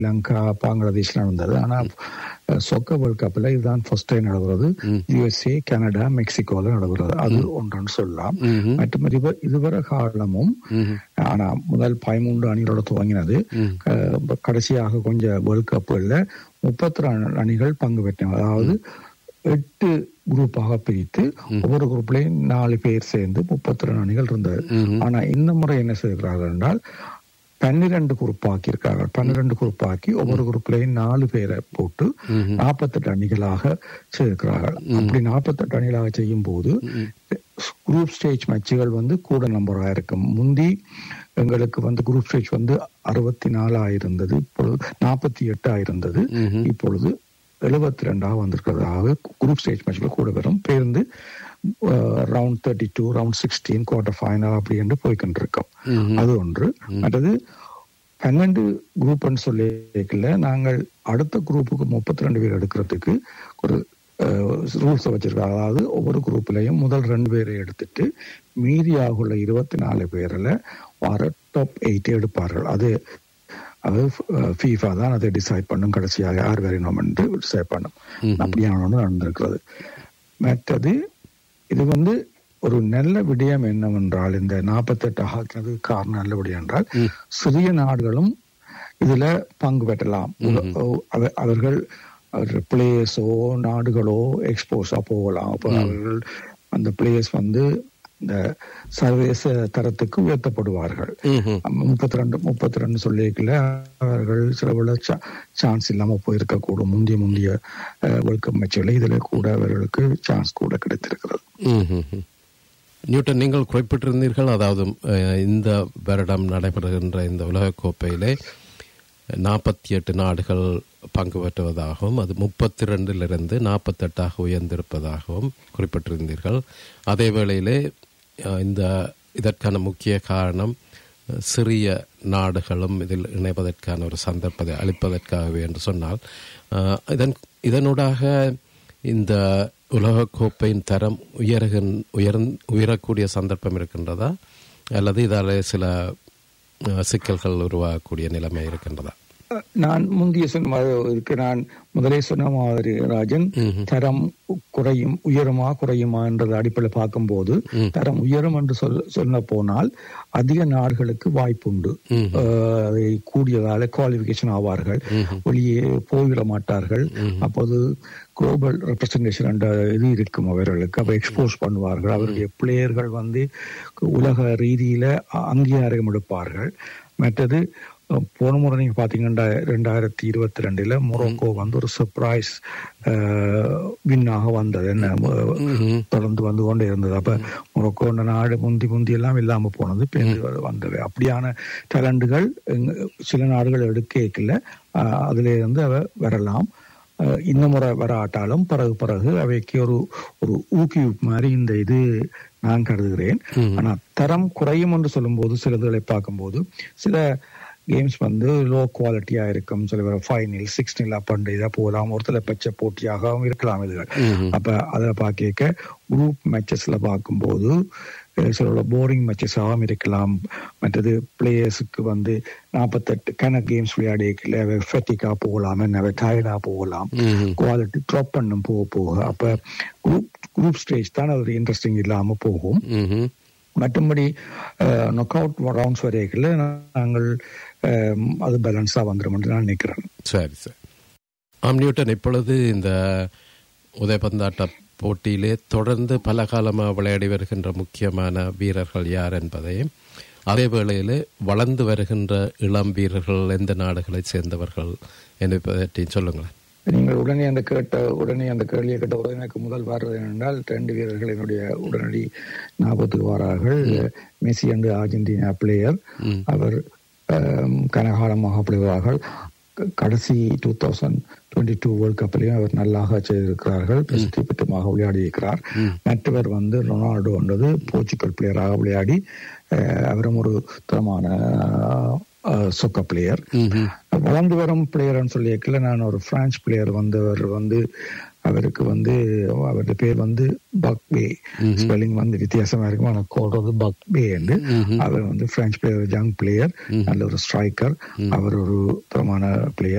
ஸ்ரீலங்கா பங்களாதேஷ் நடந்தது ஆனா சொக்க வேர்ல்ட் கப்ல இதுதான் ஃபர்ஸ்ட் டைம் நடக்கிறது யுஎஸ்ஏ கனடா மெக்சிகோல நடக்கிறது அது ஒன்றுன்னு சொல்லலாம் மற்றும் இதுவ- இதுவரை காலமும் ஆனா முதல் பதிமூன்று அணிகளோட துவங்கினது க- கடைசியாக கொஞ்சம் வேர்ல்ட் கப்ல முப்பத்தி ரெண்டு அணிகள் பங்கு பெற்றன அதாவது எட்டு குரூப்பாக பிரித்து ஒவ்வொரு குரூப்லயும் நாலு பேர் சேர்ந்து முப்பத்தி ரெண்டு அணிகள் இருந்தது ஆனா இந்த முறை என்ன செய்கிறார்கள் என்றால் பன்னிரண்டு குரூப்பாக்கி இருக்கார்கள் பன்னிரண்டு குரூப்பாக்கி ஒவ்வொரு குரூப்லயும் நாலு பேரை போட்டு நாற்பத்தெட்டு அணிகளாக செய்திருக்கிறார்கள் அப்படி நாற்பத்தெட்டு அணிகளாக செய்யும் போது குரூப் ஸ்டேஜ் மேட்சுகள் வந்து கூட நம்பரா இருக்கும் முந்தி எங்களுக்கு வந்து குரூப் ஸ்டேஜ் வந்து அறுபத்தி நாலா இருந்தது இப்பொழுது நாற்பத்தி எட்டா இருந்தது இப்பொழுது எழுபத்தி ரெண்டாக வந்திருக்கிறது ஆகவே குரூப் ஸ்டேஜ் மேட்ச்கள் கூட வரும் பேருந்து round thirty two round sixteen quarter final அப்படி என்று போய்கொண்டிருக்கோம் அது ஒன்று மற்றது பன்னெண்டு குரூப்னு சொல்லிக்கல நாங்கள் அடுத்த குரூப்புக்கு முப்பத்தி ரெண்டு பேர் எடுக்கிறதுக்கு ஒரு ரூல்ஸ் வச்சிருக்காங்க அதாவது ஒவ்வொரு குரூப்லயும் முதல் ரெண்டு பேரை எடுத்துட்டு மீதியாக உள்ள இருபத்தி நாலு பேர்ல வர டாப் எயிட் எடுப்பார்கள் அது அது ஃபீஃபா தான் அதை டிசைட் பண்ணும் கடைசியாக யார் வரையணும் என்று டிசைட் பண்ணும் அப்படியான ஒன்று நடந்திருக்கிறது மற்றது இது வந்து ஒரு நல்ல விடயம் என்னவென்றால் இந்த நாற்பத்தெட்டு ஆகிறது காரணம் நல்ல விடயம் என்றால் சிறிய நாடுகளும் இதுல பங்கு பெற்றலாம் அவ- அவர்கள் பிளேயர்ஸோ நாடுகளோ எக்ஸ்போஸா போகலாம் அப்போ அவர்கள் அந்த பிளேயர்ஸ் வந்து இந்த சர்வதேச தரத்துக்கு உயர்த்தப்படுவார்கள் முப்பத்தி ரெண்டு முப்பத்தி ரெண்டு சொல்லிக்கல அவர்கள் சில விட சான்ஸ் இல்லாம போயிருக்க கூடும் முந்திய முந்திய வேர்ல்ட் கப் மேட்சுகளை இதுல கூட அவர்களுக்கு சான்ஸ் கூட கிடைத்திருக்கிறது ம்ஹும். நியூட்டன் நீங்கள் குறிப்பிட்டிருந்தீர்கள் அதாவது அஹ், இந்த வருடம் நடைபெறுகின்ற இந்த உலகக்கோப்பையிலே நாற்பத்தி எட்டு நாடுகள் பங்கு பெற்றுவதாகவும் அது முப்பத்தி ரெண்டிலிருந்து நாற்பத்தெட்டாக உயர்ந்திருப்பதாகவும் குறிப்பிட்டிருந்தீர்கள் அதே வேளையிலே அஹ், இந்த இதற்கான முக்கிய காரணம் அஹ், சிறிய நாடுகளும் இதில் இணைவதற்கான ஒரு சந்தர்ப்பத்தை அளிப்பதற்காகவே என்று சொன்னால் அஹ், இதன் இதனூடாக இந்த உலகக்கோப்பையின் தரம் உயர்கின் உயர்ந் உயரக்கூடிய சந்தர்ப்பம் இருக்கின்றதா அல்லது இதால் சில அஹ், சிக்கல்கள் உருவாகக்கூடிய நிலைமை இருக்கின்றதா நான் முந்தைய சொன்ன மாதிரி இருக்கு நான் முதலே சொன்ன மாதிரி ராஜன் தரம் குறையும் உயருமா குறையுமா என்றது அடிப்படையில் பார்க்கும்போது தரம் உயரும் என்று சொல் சொன்ன போனால் அதிக நாடுகளுக்கு வாய்ப்புண்டு அஹ், அதை கூடியதால குவாலிபிகேஷன் ஆவார்கள் வெளியே போய்விட மாட்டார்கள் அப்போது குளோபல் ரெப்ரசன்டேஷன் என்ற இது இருக்கும் அவர்களுக்கு அப்ப எக்ஸ்போஸ் பண்ணுவார்கள் அவருடைய பிளேயர்கள் வந்து உலக ரீதியில அ- அங்கீகாரம் எடுப்பார்கள் மற்றது அஹ், போன முறை நீங்க பாத்தீங்கன்னா ரெண்டாயிரத்தி இருபத்தி ரெண்டுல மொரோக்கோ வந்து ஒரு சர்ப்ரைஸ் வின்னாக வந்தது என்ன அஹ், தொடர்ந்து வந்து கொண்டே இருந்தது அப்ப மொரோக்கோ என்ற நாடு முந்தி முந்தி எல்லாம் இல்லாம போனது பேருந்து வந்தது அப்படியான டேலண்டுகள் சில நாடுகள் எடுக்கல அதுல இருந்து அவ வரலாம் அஹ் இந்த முறை வராட்டாலும் பிறகு பிறகு அவைக்கு ஒரு ஒரு ஊக்குவிப்பு மாதிரி இந்த இது நான் கருதுகிறேன் ஆனா தரம் குறையும் என்று சொல்லும்போது சிலதுகளை பார்க்கும்போது சில கேம்ஸ் வந்து லோ குவாலிட்டியா இருக்கும் சில பேர் ஃபைவ் நில் சிக்ஸ் நில் அப்பண்டு இதாக போகலாம் ஒரு சில பச்சை போட்டியாகவும் இருக்கலாம் இதுகள் அப்ப அதை பார்க்க குரூப் மேட்சஸ்ல பார்க்கும்போது அஹ் சில போரிங் மேட்சஸாகவும் இருக்கலாம் மற்றது பிளேயர்ஸுக்கு வந்து நாற்பத்தெட்டு கணக்கு கேம்ஸ் விளையாடிக்கல ஃபெட்டிக்கா போகலாம் என்ன டயர்டா போகலாம் குவாலிட்டி ட்ராப் பண்ணும் போக போக அப்ப குரூப் குரூப் ஸ்டேஜ் தான் அது இன்ட்ரெஸ்டிங் இல்லாம போகும் ம்ஹும். மற்றபடி நொக் அவுட் ரவுண்ட்ஸ் வரைக்கல நாங்கள் அஹ், அது பேலன்ஸா வந்துடும் என்று நான் நினைக்கிறேன் சரி சரி ஆம் நியூட்டன் இப்பொழுது இந்த உதைபந்தாட்ட போட்டியிலே தொடர்ந்து பல காலமாக விளையாடி வருகின்ற முக்கியமான வீரர்கள் யார் என்பதையும் அதே வேளையிலே வளர்ந்து வருகின்ற இளம் வீரர்கள் எந்த நாடுகளைச் சேர்ந்தவர்கள் என்பதையும் சொல்லுங்களேன் நீங்கள் உடனே அந்த கேட்ட உடனே அந்த கேள்வியை கேட்ட உடனே எனக்கு முதல் வர்றது என்னென்றால் ரெண்டு வீரர்கள் என்னுடைய உடனடி ஞாபகத்துக்கு வாரார்கள் மெஸ்ஸி அண்டு அர்ஜென்டினா பிளேயர் அவர் ஆம், கனகாலமாக பிளேயரார்கள் க- கடைசி two thousand twenty two world கப்லையும் அவர் நல்லாக செய்திருக்கிறார்கள் பிரசித்தி பெற்றமாக விளையாடி இருக்கிறார் மற்றவர் வந்து ரொனால்டோ என்றது போர்ச்சுகல் பிளேயராக விளையாடி அஹ், அவரும் ஒரு தரமான சொக்க பிளேயர் வளர்ந்து வரும் பிளேயர்னு சொல்லியிருக்கல நான் ஒரு பிரான்ஸ் பிளேயர் வந்தவர் வந்து அவருக்கு வந்து அவருடைய பேர் வந்து பக் பே ஸ்பெல்லிங் வந்து வித்தியாசமா இருக்கும் ஆனால் சொல்றது பக் பே என்று அவர் வந்து பிரெஞ்சு பிளேயர் யங் பிளேயர் நல்ல ஒரு ஸ்ட்ரைக்கர் அவர் ஒரு தரமான பிளேயர்